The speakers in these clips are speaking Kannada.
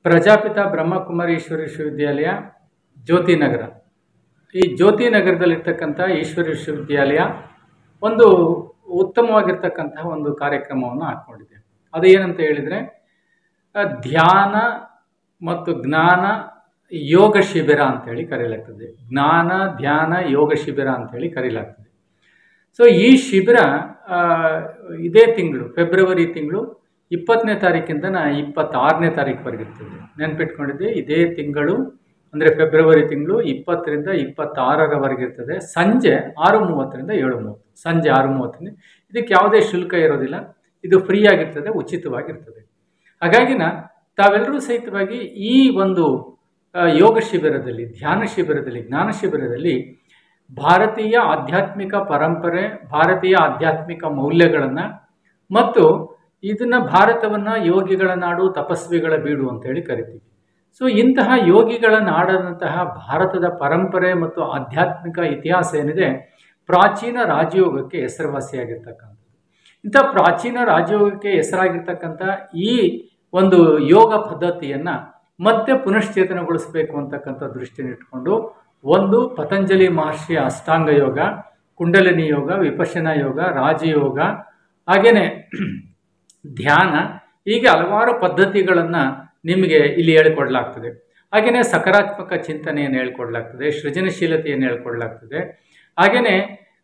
ಪ್ರಜಾಪಿತ ಬ್ರಹ್ಮಕುಮಾರಿ ಈಶ್ವರ ವಿಶ್ವವಿದ್ಯಾಲಯ ಜ್ಯೋತಿನಗರ ಈ ಜ್ಯೋತಿನಗರದಲ್ಲಿರ್ತಕ್ಕಂಥ ಈಶ್ವರ ವಿಶ್ವವಿದ್ಯಾಲಯ ಒಂದು ಉತ್ತಮವಾಗಿರ್ತಕ್ಕಂತಹ ಒಂದು ಕಾರ್ಯಕ್ರಮವನ್ನು ಹಾಕ್ಕೊಂಡಿದೆ ಅದು ಏನಂತ ಹೇಳಿದರೆ ಆ, ಧ್ಯಾನ ಮತ್ತು ಜ್ಞಾನ ಯೋಗ ಶಿಬಿರ ಅಂತೇಳಿ ಕರೆಯಲಾಗ್ತದೆ ಜ್ಞಾನ ಧ್ಯಾನ ಯೋಗ ಶಿಬಿರ ಅಂತೇಳಿ ಕರೆಯಲಾಗ್ತದೆ ಸೊ ಈ ಶಿಬಿರ ಆ, ಇದೇ ತಿಂಗಳು ಫೆಬ್ರವರಿ ತಿಂಗಳು ಇಪ್ಪತ್ತನೇ ತಾರೀಕಿಂದ ಇಪ್ಪತ್ತಾರನೇ ತಾರೀಕುವರೆಗೆ ಇರ್ತದೆ ನೆನ್ಪಿಟ್ಕೊಂಡಿದ್ದೆ ಇದೇ ತಿಂಗಳು ಅಂದರೆ ಫೆಬ್ರವರಿ ತಿಂಗಳು ಇಪ್ಪತ್ತರಿಂದ ಇಪ್ಪತ್ತಾರರವರೆಗೆ ಇರ್ತದೆ ಸಂಜೆ ಆರು ಮೂವತ್ತರಿಂದ ಏಳು ಮೂವತ್ತು ಸಂಜೆ ಆರು ಮೂವತ್ತರಿಂದ ಇದಕ್ಕೆ ಯಾವುದೇ ಶುಲ್ಕ ಇರೋದಿಲ್ಲ ಇದು ಫ್ರೀ ಆಗಿರ್ತದೆ ಉಚಿತವಾಗಿರ್ತದೆ ಹಾಗಾಗಿನ ತಾವೆಲ್ಲರೂ ಸಹಿತವಾಗಿ ಈ ಒಂದು ಆ, ಯೋಗ ಶಿಬಿರದಲ್ಲಿ ಧ್ಯಾನ ಶಿಬಿರದಲ್ಲಿ ಜ್ಞಾನ ಶಿಬಿರದಲ್ಲಿ ಭಾರತೀಯ ಆಧ್ಯಾತ್ಮಿಕ ಪರಂಪರೆ ಭಾರತೀಯ ಆಧ್ಯಾತ್ಮಿಕ ಮೌಲ್ಯಗಳನ್ನು ಮತ್ತು ಇದನ್ನು ಭಾರತವನ್ನು ಯೋಗಿಗಳ ನಾಡು ತಪಸ್ವಿಗಳ ಬೀಡು ಅಂತೇಳಿ ಕರಿತೀವಿ ಸೊ ಇಂತಹ ಯೋಗಿಗಳ ನಾಡದಂತಹ ಭಾರತದ ಪರಂಪರೆ ಮತ್ತು ಆಧ್ಯಾತ್ಮಿಕ ಇತಿಹಾಸ ಏನಿದೆ ಪ್ರಾಚೀನ ರಾಜಯೋಗಕ್ಕೆ ಹೆಸರುವಾಸಿಯಾಗಿರ್ತಕ್ಕಂಥದ್ದು ಇಂಥ ಪ್ರಾಚೀನ ರಾಜಯೋಗಕ್ಕೆ ಹೆಸರಾಗಿರ್ತಕ್ಕಂಥ ಈ ಒಂದು ಯೋಗ ಪದ್ಧತಿಯನ್ನು ಮತ್ತೆ ಪುನಶ್ಚೇತನಗೊಳಿಸಬೇಕು ಅಂತಕ್ಕಂಥ ದೃಷ್ಟಿನ ಇಟ್ಕೊಂಡು ಒಂದು ಪತಂಜಲಿ ಮಹರ್ಷಿಯ ಅಷ್ಟಾಂಗ ಯೋಗ ಕುಂಡಲಿನಿ ಯೋಗ ವಿಪಶನ ಯೋಗ ರಾಜಯೋಗ ಹಾಗೆಯೇ ಧ್ಯಾನ ಹೀಗೆ ಹಲವಾರು ಪದ್ಧತಿಗಳನ್ನು ನಿಮಗೆ ಇಲ್ಲಿ ಹೇಳಿಕೊಡಲಾಗ್ತದೆ ಹಾಗೆಯೇ ಸಕಾರಾತ್ಮಕ ಚಿಂತನೆಯನ್ನು ಹೇಳ್ಕೊಡ್ಲಾಗ್ತದೆ ಸೃಜನಶೀಲತೆಯನ್ನು ಹೇಳ್ಕೊಡ್ಲಾಗ್ತದೆ ಹಾಗೆಯೇ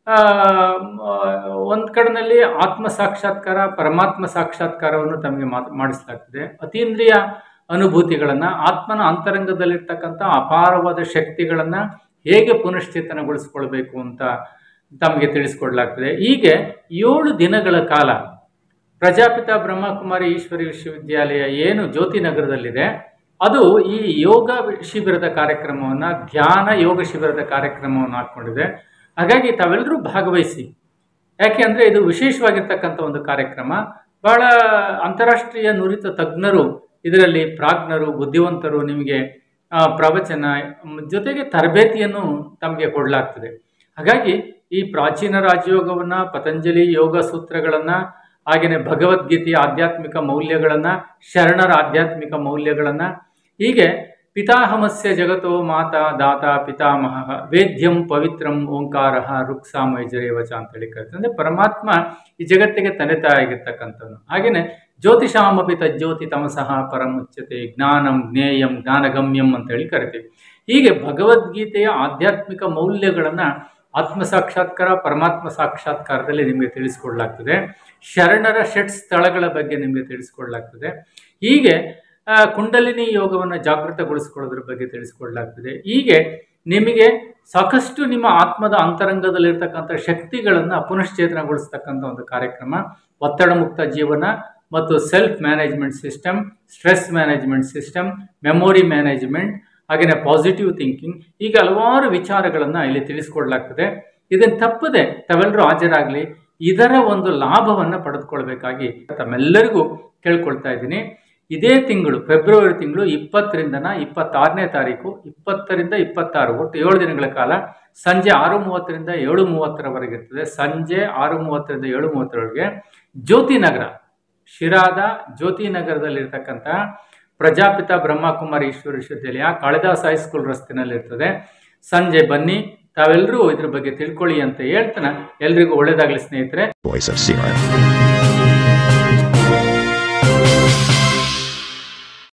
ಒಂದು ಕಡೆಯಲ್ಲಿ ಆತ್ಮ ಸಾಕ್ಷಾತ್ಕಾರ ಪರಮಾತ್ಮ ಸಾಕ್ಷಾತ್ಕಾರವನ್ನು ತಮಗೆ ಮಾತ್ ಮಾಡಿಸಲಾಗ್ತದೆ ಅತೀಂದ್ರಿಯ ಅನುಭೂತಿಗಳನ್ನು ಆತ್ಮನ ಅಂತರಂಗದಲ್ಲಿರ್ತಕ್ಕಂಥ ಅಪಾರವಾದ ಶಕ್ತಿಗಳನ್ನು ಹೇಗೆ ಪುನಶ್ಚೇತನಗೊಳಿಸ್ಕೊಳ್ಬೇಕು ಅಂತ ತಮಗೆ ತಿಳಿಸ್ಕೊಡ್ಲಾಗ್ತದೆ ಹೀಗೆ ಏಳು ದಿನಗಳ ಕಾಲ ಪ್ರಜಾಪಿತ ಬ್ರಹ್ಮಕುಮಾರಿ ಈಶ್ವರಿ ವಿಶ್ವವಿದ್ಯಾಲಯ ಏನು ಜ್ಯೋತಿನಗರದಲ್ಲಿದೆ ಅದು ಈ ಯೋಗ ಶಿಬಿರದ ಕಾರ್ಯಕ್ರಮವನ್ನು ಧ್ಯಾನ ಯೋಗ ಶಿಬಿರದ ಕಾರ್ಯಕ್ರಮವನ್ನು ಹಾಕ್ಕೊಂಡಿದೆ ಹಾಗಾಗಿ ತಾವೆಲ್ಲರೂ ಭಾಗವಹಿಸಿ ಯಾಕೆ ಅಂದರೆ ಇದು ವಿಶೇಷವಾಗಿರ್ತಕ್ಕಂಥ ಒಂದು ಕಾರ್ಯಕ್ರಮ ಬಹಳ ಅಂತಾರಾಷ್ಟ್ರೀಯ ನುರಿತ ತಜ್ಞರು ಇದರಲ್ಲಿ ಪ್ರಾಜ್ಞರು ಬುದ್ಧಿವಂತರು ನಿಮಗೆ ಆ, ಪ್ರವಚನ ಮ್, ಜೊತೆಗೆ ತರಬೇತಿಯನ್ನು ತಮಗೆ ಕೊಡಲಾಗ್ತದೆ ಹಾಗಾಗಿ ಈ ಪ್ರಾಚೀನ ರಾಜಯೋಗವನ್ನು ಪತಂಜಲಿ ಯೋಗ ಸೂತ್ರಗಳನ್ನು ಹಾಗೆಯೇ ಭಗವದ್ಗೀತೆಯ ಆಧ್ಯಾತ್ಮಿಕ ಮೌಲ್ಯಗಳನ್ನು ಶರಣರ ಆಧ್ಯಾತ್ಮಿಕ ಮೌಲ್ಯಗಳನ್ನು ಹೀಗೆ ಪಿತಾಹಮಸ್ಯ ಜಗತೋ ಮಾತಾ ದಾತ ಪಿತಾಮಹ ವೇದ್ಯಂ ಪವಿತ್ರಂ ಓಂಕಾರ ರುಕ್ಸಾಮ ಯಜರೇವಚ ಅಂತೇಳಿ ಕರೀತಾರೆ ಅಂದರೆ ಪರಮಾತ್ಮ ಈ ಜಗತ್ತಿಗೆ ತಂದೆ ತಾಯಿಯಾಗಿರ್ತಕ್ಕಂಥವನು ಹಾಗೆಯೇ ಜ್ಯೋತಿಷಾಮಪಿ ತಜ್ಜ್ಯೋತಿ ತಮಸಃ ಪರಮುಚ್ಯತೆ ಜ್ಞಾನಂ ಜ್ಞೇಯಂ ಜ್ಞಾನಗಮ್ಯಂ ಅಂತೇಳಿ ಕರಿತೀವಿ ಹೀಗೆ ಭಗವದ್ಗೀತೆಯ ಆಧ್ಯಾತ್ಮಿಕ ಮೌಲ್ಯಗಳನ್ನು ಆತ್ಮ ಸಾಕ್ಷಾತ್ಕಾರ ಪರಮಾತ್ಮ ಸಾಕ್ಷಾತ್ಕಾರದಲ್ಲಿ ನಿಮಗೆ ತಿಳಿಸ್ಕೊಡ್ಲಾಗ್ತದೆ ಶರಣರ ಷಟ್ ಸ್ಥಳಗಳ ಬಗ್ಗೆ ನಿಮಗೆ ತಿಳಿಸ್ಕೊಡ್ಲಾಗ್ತದೆ ಹೀಗೆ ಆ, ಕುಂಡಲಿನಿ ಯೋಗವನ್ನು ಜಾಗೃತಗೊಳಿಸ್ಕೊಳ್ಳೋದ್ರ ಬಗ್ಗೆ ತಿಳಿಸ್ಕೊಡ್ಲಾಗ್ತದೆ ಹೀಗೆ ನಿಮಗೆ ಸಾಕಷ್ಟು ನಿಮ್ಮ ಆತ್ಮದ ಅಂತರಂಗದಲ್ಲಿರ್ತಕ್ಕಂಥ ಶಕ್ತಿಗಳನ್ನು ಪುನಶ್ಚೇತನಗೊಳಿಸ್ತಕ್ಕಂಥ ಒಂದು ಕಾರ್ಯಕ್ರಮ ಒತ್ತಡ ಮುಕ್ತ ಜೀವನ ಮತ್ತು self management system stress management system memory management ಹಾಗೆಯೇ ಪಾಸಿಟಿವ್ ಥಿಂಕಿಂಗ್ ಹೀಗೆ ಹಲವಾರು ವಿಚಾರಗಳನ್ನು ಇಲ್ಲಿ ತಿಳಿಸ್ಕೊಡ್ಲಾಗ್ತದೆ ಇದನ್ನು ತಪ್ಪದೆ ತಾವೆಲ್ಲರೂ ಹಾಜರಾಗಲಿ ಇದರ ಒಂದು ಲಾಭವನ್ನು ಪಡೆದುಕೊಳ್ಬೇಕಾಗಿ ತಮ್ಮೆಲ್ಲರಿಗೂ ಕೇಳ್ಕೊಳ್ತಾ ಇದ್ದೀನಿ ಇದೇ ತಿಂಗಳು ಫೆಬ್ರವರಿ ತಿಂಗಳು ಇಪ್ಪತ್ತರಿಂದನ ಇಪ್ಪತ್ತಾರನೇ ತಾರೀಕು ಇಪ್ಪತ್ತರಿಂದ ಇಪ್ಪತ್ತಾರು ಒಟ್ಟು ಏಳು ದಿನಗಳ ಕಾಲ ಸಂಜೆ ಆರು ಮೂವತ್ತರಿಂದ ಏಳು ಮೂವತ್ತರವರೆಗೆ ಇರ್ತದೆ ಸಂಜೆ ಆರು ಮೂವತ್ತರಿಂದ ಏಳು ಮೂವತ್ತರವರೆಗೆ ಜ್ಯೋತಿನಗರ ಶಿರಾದ ಜ್ಯೋತಿನಗರದಲ್ಲಿರ್ತಕ್ಕಂಥ ಪ್ರಜಾಪಿತ ಬ್ರಹ್ಮಕುಮಾರಿ ಈಶ್ವರ ವಿಶ್ವವಿದ್ಯಾಲಯ ಕಾಳಿದಾಸ್ ಹೈಸ್ಕೂಲ್ ರಸ್ತೆನಲ್ಲಿರ್ತದೆ ಸಂಜೆ ಬನ್ನಿ ತಾವೆಲ್ಲರೂ ಇದ್ರ ಬಗ್ಗೆ ತಿಳ್ಕೊಳ್ಳಿ ಅಂತ ಹೇಳ್ತಾನೆ ಎಲ್ರಿಗೂ ಒಳ್ಳೇದಾಗಲಿ ಸ್ನೇಹಿತರೆ Voice of Siren.